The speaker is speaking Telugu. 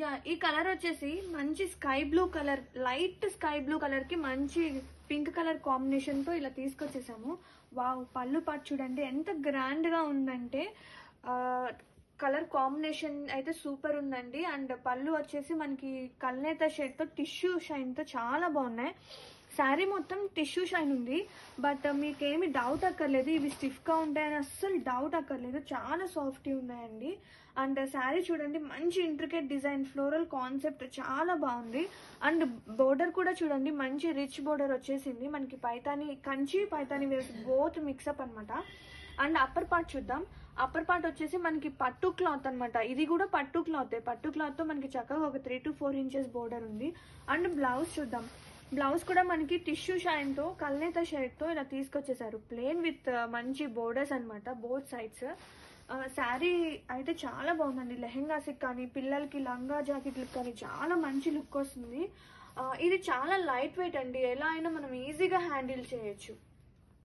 యా ఈ కలర్ వచ్చేసి మంచి sky blue colour light sky blue colour కి మంచి పింక్ కలర్ కాంబినేషన్ తో ఇలా తీసుకొచ్చేసాము వావ్ పళ్ళు పాటు చూడండి ఎంత గ్రాండ్ గా ఉందంటే కలర్ కాంబినేషన్ అయితే సూపర్ ఉందండి అండ్ పళ్ళు వచ్చేసి మనకి కల్నేత షేడ్ తో టిష్యూ షైన్ తో చాలా బాగున్నాయి శారీ మొత్తం టిష్యూ షైన్ ఉంది బట్ మీకేమి డౌట్ అక్కర్లేదు ఇవి స్టిఫ్గా ఉంటాయని అస్సలు డౌట్ అక్కర్లేదు చాలా సాఫ్ట్ ఉన్నాయండి అండ్ శారీ చూడండి మంచి ఇంట్రికేట్ డిజైన్ ఫ్లోరల్ కాన్సెప్ట్ చాలా బాగుంది అండ్ బోర్డర్ కూడా చూడండి మంచి రిచ్ బోర్డర్ వచ్చేసింది మనకి పైతాని కంచి పైతాని వేసి బోత్ మిక్సప్ అన్నమాట అండ్ అప్పర్ పార్ట్ చూద్దాం అప్పర్ పార్ట్ వచ్చేసి మనకి పట్టు క్లాత్ అన్నమాట ఇది కూడా పట్టు క్లాత్ పట్టు క్లాత్ తో మనకి చక్కగా ఒక three to four inches border ఉంది అండ్ బ్లౌజ్ చూద్దాం బ్లౌజ్ కూడా మనకి టిష్యూ షైన్ తో కల్నేత షేడ్ తో ఇలా తీసుకొచ్చేసారు ప్లేన్ విత్ మంచి బోర్డర్స్ అన్నమాట బోత్ సైడ్స్ శారీ అయితే చాలా బాగుందండి లెహెంగాస్కి కానీ పిల్లలకి లంగా జాకెట్లకు కానీ చాలా మంచి లుక్ వస్తుంది ఆ, ఇది చాలా లైట్ వెయిట్ అండి ఎలా అయినా మనం ఈజీగా హ్యాండిల్ చేయొచ్చు